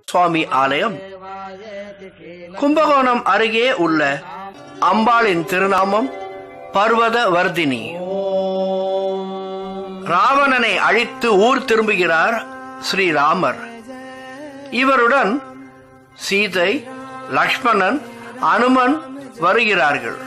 சுவாமி ஆலயம் கும்பகோணம் அருகே உள்ள அம்பாளின் திருநாமம் பர்வத வர்தினி ராவணனை அழித்து ஊர் திரும்புகிறார் ஸ்ரீராமர் இவருடன் சீதை லக்ஷ்மணன் அனுமன் வருகிறார்கள்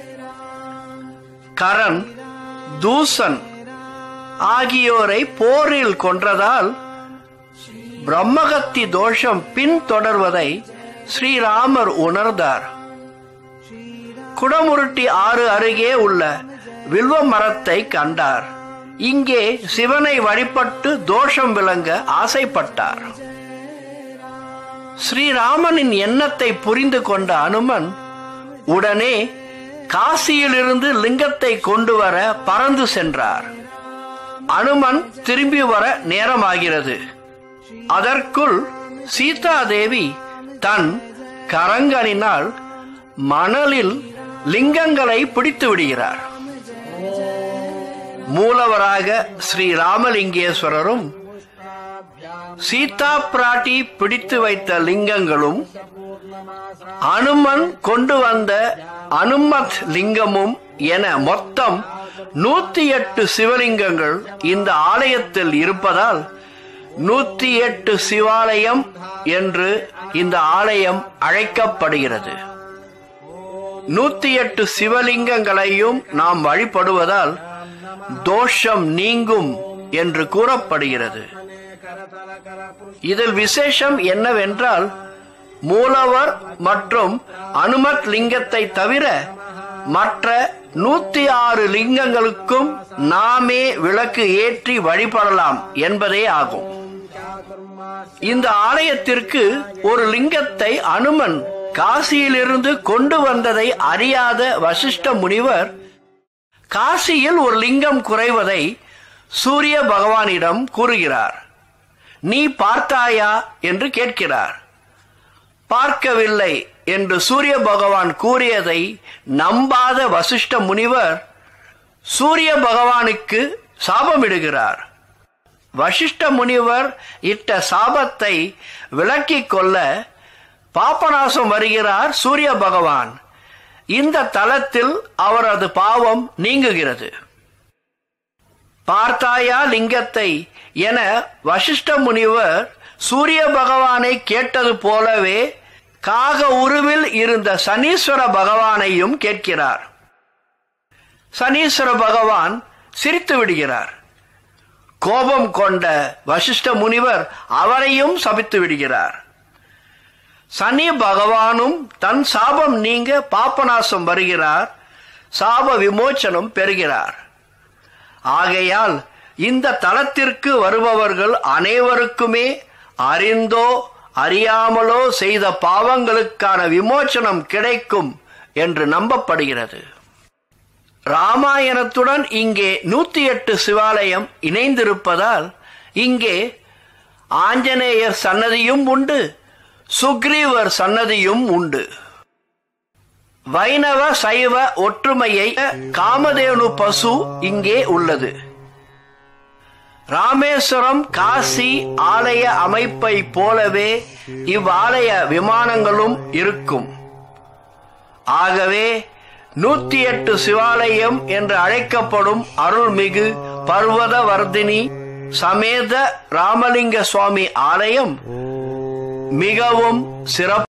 கரண் தூசன் ஆகியோரை போரில் கொன்றதால் பிரம்மகத்தி தோஷம் பின்தொடர்வதை ஸ்ரீராமர் உணர்ந்தார் குடமுருட்டி ஆறு அருகே உள்ள வில்வ மரத்தை கண்டார் இங்கே சிவனை வழிபட்டு தோஷம் விளங்க ஆசைப்பட்டார் ஸ்ரீராமனின் எண்ணத்தை புரிந்து கொண்ட அனுமன் உடனே காசியிலிருந்து லிங்கத்தை கொண்டு வர பறந்து சென்றார் அனுமன் திரும்பி வர நேரமாகிறது அதற்குள் சீதாதேவி தன் கரங்களினால் மணலில் லிங்கங்களை பிடித்து விடுகிறார் மூலவராக ஸ்ரீ ராமலிங்கேஸ்வரரும் சீதா பிராட்டி பிடித்து வைத்த லிங்கங்களும் அனுமன் கொண்டு வந்த அனுமத் லிங்கமும் என மொத்தம் நூத்தி எட்டு சிவலிங்கங்கள் இந்த ஆலயத்தில் இருப்பதால் நூத்தி எட்டு சிவாலயம் என்று இந்த ஆலயம் அழைக்கப்படுகிறது நூத்தி எட்டு சிவலிங்கங்களையும் நாம் வழிபடுவதால் தோஷம் நீங்கும் என்று கூறப்படுகிறது இதில் விசேஷம் என்னவென்றால் மூலவர் மற்றும் அனுமத் லிங்கத்தை தவிர மற்ற நூத்தி ஆறு லிங்கங்களுக்கும் நாமே விளக்கு ஏற்றி வழிபடலாம் என்பதே ஆகும் இந்த ஆலயத்திற்கு ஒரு லிங்கத்தை அனுமன் காசியிலிருந்து கொண்டு வந்ததை அறியாத வசிஷ்ட முனிவர் காசியில் ஒரு லிங்கம் குறைவதை சூரிய பகவானிடம் கூறுகிறார் நீ பார்த்தாயா என்று கேட்கிறார் பார்க்கவில்லை என்று சூரிய பகவான் கூறியதை நம்பாத வசிஷ்ட முனிவர் சூரிய பகவானுக்கு சாபமிடுகிறார் வசிஷ்ட முனிவர் இட்ட சாபத்தை விலக்கிக் கொள்ள பாபநாசம் வருகிறார் சூரிய பகவான் இந்த தலத்தில் அவரது பாவம் நீங்குகிறது பார்த்தாயா லிங்கத்தை என வசிஷ்ட முனிவர் சூரிய பகவானை கேட்டது போலவே காக உருவில் இருந்த சனீஸ்வர பகவானையும் கேட்கிறார் சனீஸ்வர பகவான் சிரித்து விடுகிறார் கோபம் கொண்ட வசிஷ்ட முனிவர் அவரையும் சபித்து விடுகிறார் சனி பகவானும் தன் சாபம் நீங்க பாப்பநாசம் வருகிறார் சாப விமோச்சனம் பெறுகிறார் ஆகையால் இந்த தலத்திற்கு வருபவர்கள் அனைவருக்குமே அறிந்தோ அறியாமலோ செய்த பாவங்களுக்கான விமோச்சனம் கிடைக்கும் என்று நம்பப்படுகிறது ராமாயணத்துடன் இங்கே நூத்தி எட்டு சிவாலயம் இணைந்திருப்பதால் இங்கே ஆஞ்சநேயர் சன்னதியும் உண்டு சுக்ரீவர் சன்னதியும் உண்டு வைணவ சைவ ஒற்றுமையை காமதேனு பசு இங்கே உள்ளது ராமேஸ்வரம் காசி ஆலய அமைப்பை போலவே இவ்வாலய விமானங்களும் இருக்கும் ஆகவே நூத்தி எட்டு சிவாலயம் என்று அழைக்கப்படும் அருள்மிகு பர்வதவர்தினி சமேத ராமலிங்க சுவாமி ஆலயம் மிகவும் சிறப்பு